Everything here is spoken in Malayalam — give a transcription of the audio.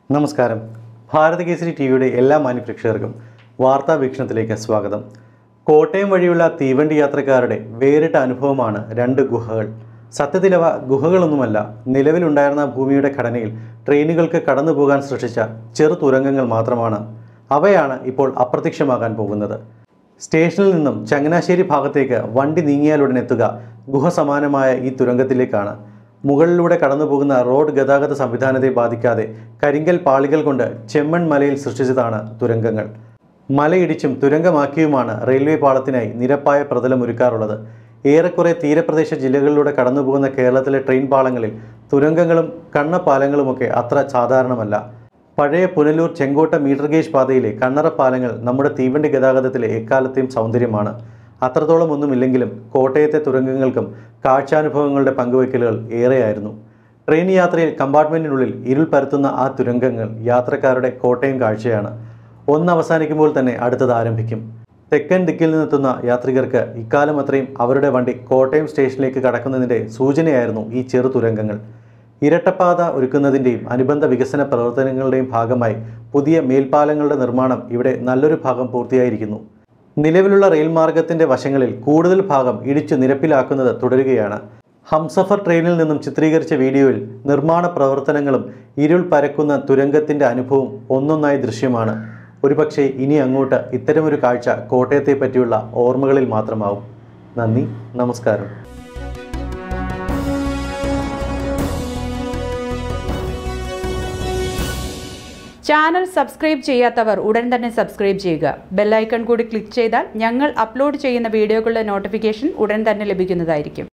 നമസ്കാരം ഭാരതകേസരി ടി വിയുടെ എല്ലാ മാന്യപ്രേക്ഷകർക്കും വാർത്താ വീക്ഷണത്തിലേക്ക് സ്വാഗതം കോട്ടയം വഴിയുള്ള തീവണ്ടി യാത്രക്കാരുടെ വേറിട്ട അനുഭവമാണ് രണ്ട് ഗുഹകൾ സത്യത്തിലവ ഗുഹകളൊന്നുമല്ല നിലവിലുണ്ടായിരുന്ന ഭൂമിയുടെ ഘടനയിൽ ട്രെയിനുകൾക്ക് കടന്നു പോകാൻ സൃഷ്ടിച്ച ചെറു തുരങ്കങ്ങൾ മാത്രമാണ് അവയാണ് ഇപ്പോൾ അപ്രത്യക്ഷമാകാൻ പോകുന്നത് സ്റ്റേഷനിൽ നിന്നും ചങ്ങനാശ്ശേരി ഭാഗത്തേക്ക് വണ്ടി നീങ്ങിയാലുടൻ എത്തുക ഗുഹ സമാനമായ ഈ തുരങ്കത്തിലേക്കാണ് മുകളിലൂടെ കടന്നുപോകുന്ന റോഡ് ഗതാഗത സംവിധാനത്തെ ബാധിക്കാതെ കരിങ്കൽ പാളികൾ കൊണ്ട് ചെമ്മൺ മലയിൽ സൃഷ്ടിച്ചതാണ് തുരങ്കങ്ങൾ മലയിടിച്ചും തുരങ്കമാക്കിയുമാണ് റെയിൽവേ പാളത്തിനായി നിരപ്പായ പ്രതലം ഒരുക്കാറുള്ളത് ഏറെക്കുറെ തീരപ്രദേശ ജില്ലകളിലൂടെ കടന്നുപോകുന്ന കേരളത്തിലെ ട്രെയിൻ പാളങ്ങളിൽ തുരങ്കങ്ങളും കണ്ണപ്പാലങ്ങളുമൊക്കെ അത്ര സാധാരണമല്ല പഴയ പുനലൂർ ചെങ്കോട്ട മീറ്റർ ഗേജ് പാതയിലെ കണ്ണറ പാലങ്ങൾ നമ്മുടെ തീവണ്ടി ഗതാഗതത്തിലെ എക്കാലത്തെയും സൗന്ദര്യമാണ് അത്രത്തോളം ഒന്നുമില്ലെങ്കിലും കോട്ടയത്തെ തുരങ്കങ്ങൾക്കും കാഴ്ചാനുഭവങ്ങളുടെ പങ്കുവയ്ക്കലുകൾ ഏറെയായിരുന്നു ട്രെയിൻ യാത്രയിൽ കമ്പാർട്ട്മെൻറ്റിനുള്ളിൽ ഇരുൾ പരത്തുന്ന ആ തുരങ്കങ്ങൾ യാത്രക്കാരുടെ കോട്ടയം കാഴ്ചയാണ് ഒന്ന് അവസാനിക്കുമ്പോൾ തന്നെ അടുത്തത് ആരംഭിക്കും തെക്കൻ ദിക്കിൽ നിന്നെത്തുന്ന യാത്രികർക്ക് ഇക്കാലം അത്രയും അവരുടെ വണ്ടി കോട്ടയം സ്റ്റേഷനിലേക്ക് കടക്കുന്നതിൻ്റെ സൂചനയായിരുന്നു ഈ ചെറു തുരങ്കങ്ങൾ ഇരട്ടപ്പാത ഒരുക്കുന്നതിൻ്റെയും അനുബന്ധ വികസന പ്രവർത്തനങ്ങളുടെയും ഭാഗമായി പുതിയ മേൽപ്പാലങ്ങളുടെ നിർമ്മാണം ഇവിടെ നല്ലൊരു ഭാഗം പൂർത്തിയായിരിക്കുന്നു നിലവിലുള്ള റെയിൽ മാർഗത്തിന്റെ വശങ്ങളിൽ കൂടുതൽ ഭാഗം ഇടിച്ചു നിരപ്പിലാക്കുന്നത് തുടരുകയാണ് ഹംസഫർ ട്രെയിനിൽ നിന്നും ചിത്രീകരിച്ച വീഡിയോയിൽ നിർമ്മാണ പ്രവർത്തനങ്ങളും ഇരുൾ പരക്കുന്ന തുരങ്കത്തിന്റെ അനുഭവം ഒന്നൊന്നായി ദൃശ്യമാണ് ഒരുപക്ഷെ ഇനി അങ്ങോട്ട് ഇത്തരമൊരു കാഴ്ച കോട്ടയത്തെ പറ്റിയുള്ള ഓർമ്മകളിൽ മാത്രമാവും നന്ദി നമസ്കാരം ചാനൽ സബ്സ്ക്രൈബ് ചെയ്യാത്തവർ ഉടൻ തന്നെ സബ്സ്ക്രൈബ് ചെയ്യുക ബെല്ലൈക്കൺ കൂടി ക്ലിക്ക് ചെയ്താൽ ഞങ്ങൾ അപ്ലോഡ് ചെയ്യുന്ന വീഡിയോകളുടെ നോട്ടിഫിക്കേഷൻ ഉടൻ തന്നെ ലഭിക്കുന്നതായിരിക്കും